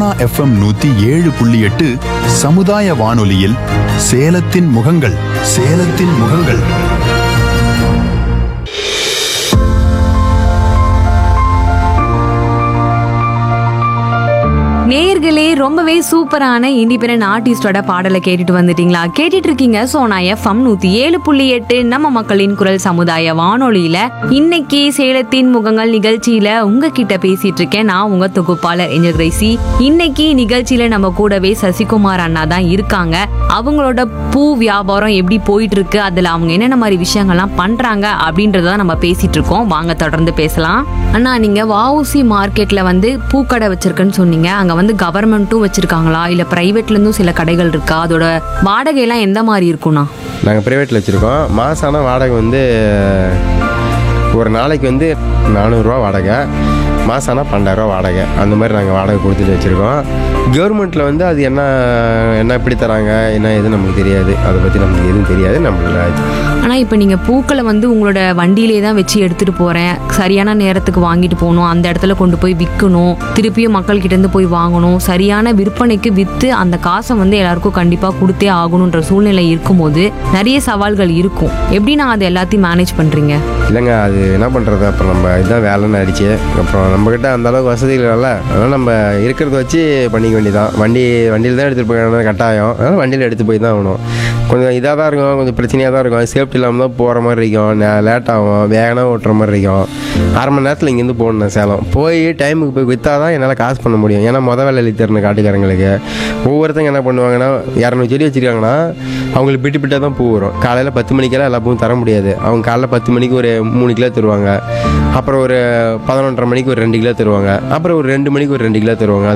Sona FM நூத்தி ஏழு புள்ளி எட்டு சமுதாய வானொலியில் சேலத்தின் முகங்கள் சேலத்தின் முகங்கள் நேயர்களே ரொம்பவே சூப்பரான இண்டிபெண்டன்ட் ஆர்டிஸ்டோட பாடலை கேட்டுட்டு வந்துட்டீங்களா கேட்டுட்டு இருக்கீங்க சோனா எஃப்எம் நூத்தி ஏழு புள்ளி எட்டு நம்ம மக்களின் குரல் சமுதாய வானொலியில இன்னைக்கு சேலத்தின் முகங்கள் நிகழ்ச்சியில உங்ககிட்ட பேசிட்டு இருக்கேன் நான் உங்க தொகுப்பாளர் எஞ்சல் கிரேசி இன்னைக்கு நிகழ்ச்சியில நம்ம கூடவே சசிகுமார் அண்ணா தான் இருக்காங்க அவங்களோட பூ வியாபாரம் எப்படி போயிட்டு இருக்கு அதுல அவங்க என்னென்ன மாதிரி விஷயங்கள்லாம் பண்றாங்க அப்படின்றத நம்ம பேசிட்டு இருக்கோம் வாங்க தொடர்ந்து பேசலாம் அண்ணா நீங்க வஉசி மார்க்கெட்ல வந்து பூக்கடை வச்சிருக்குன்னு சொன்னீங்க அங்க வந்து கவர்மெண்ட்டும் வச்சிருக்காங்களா இல்ல பிரைவேட்ல இருந்தும் சில கடைகள் இருக்கா அதோட வாடகை எல்லாம் எந்த மாதிரி இருக்கும்ண்ணா நாங்கள் ப்ரைவேட்டில் வச்சுருக்கோம் மாதம் ஆனால் வாடகை வந்து ஒரு நாளைக்கு வந்து நானூறுரூவா வாடகை மாதம் ஆனால் பன்னெண்டாயிரரூவா வாடகை அந்த மாதிரி நாங்கள் வாடகை கொடுத்துட்டு வச்சுருக்கோம் கவர்மெண்ட்டில் வந்து அது என்ன என்ன எப்படி தராங்க என்ன எது நமக்கு தெரியாது அதை பற்றி நமக்கு எதுவும் தெரியாது நம்மள ஆனா இப்ப நீங்க பூக்களை வந்து உங்களோட வண்டியிலே தான் வச்சு எடுத்துட்டு போறேன் சரியான நேரத்துக்கு வாங்கிட்டு போகணும் அந்த இடத்துல கொண்டு போய் விற்கணும் திருப்பியும் மக்கள் கிட்ட இருந்து போய் வாங்கணும் சரியான விற்பனைக்கு வித்து அந்த காசை வந்து எல்லாருக்கும் கண்டிப்பா கொடுத்தே ஆகணுன்ற சூழ்நிலை இருக்கும்போது நிறைய சவால்கள் இருக்கும் எப்படி நான் அதை எல்லாத்தையும் மேனேஜ் பண்றீங்க இல்லைங்க அது என்ன பண்ணுறது அப்புறம் நம்ம இதுதான் வேலைன்னு அடிச்சு அப்புறம் நம்மக்கிட்ட அந்த அளவுக்கு வசதிகள் இல்லைல்ல அதனால் நம்ம இருக்கிறத வச்சு பண்ணிக்க வேண்டியதான் வண்டி வண்டியில் தான் எடுத்துகிட்டு போய் கட்டாயம் அதனால் வண்டியில் எடுத்து போய் தான் ஆகணும் கொஞ்சம் இதாக தான் இருக்கும் கொஞ்சம் பிரச்சனையாக தான் இருக்கும் சேஃப்டி இல்லாமல் தான் போகிற மாதிரி இருக்கும் லேட் ஆகும் வேகனாக ஓட்டுற மாதிரி இருக்கும் அரை மணி நேரத்தில் இங்கேருந்து போகணும் சேலம் போய் டைமுக்கு போய் விற்றா தான் என்னால் காசு பண்ண முடியும் ஏன்னா மொதல் வேலை எழுதி தரணும் காட்டுக்காரங்களுக்கு ஒவ்வொருத்தங்க என்ன பண்ணுவாங்கன்னா இரநூறு செடி வச்சுருக்காங்கன்னா அவங்களுக்கு பிட்டு பிட்டாக தான் பூ வரும் காலையில் பத்து மணிக்கெல்லாம் எல்லா பூவும் தர முடியாது அவங்க காலைல பத்து மணிக்கு ஒரு மூணு கிலோ தருவாங்க அப்புறம் ஒரு பதினொன்றரை மணிக்கு ஒரு ரெண்டு கிலோ தருவாங்க அப்புறம் ஒரு ரெண்டு மணிக்கு ஒரு ரெண்டு கிலோ தருவாங்க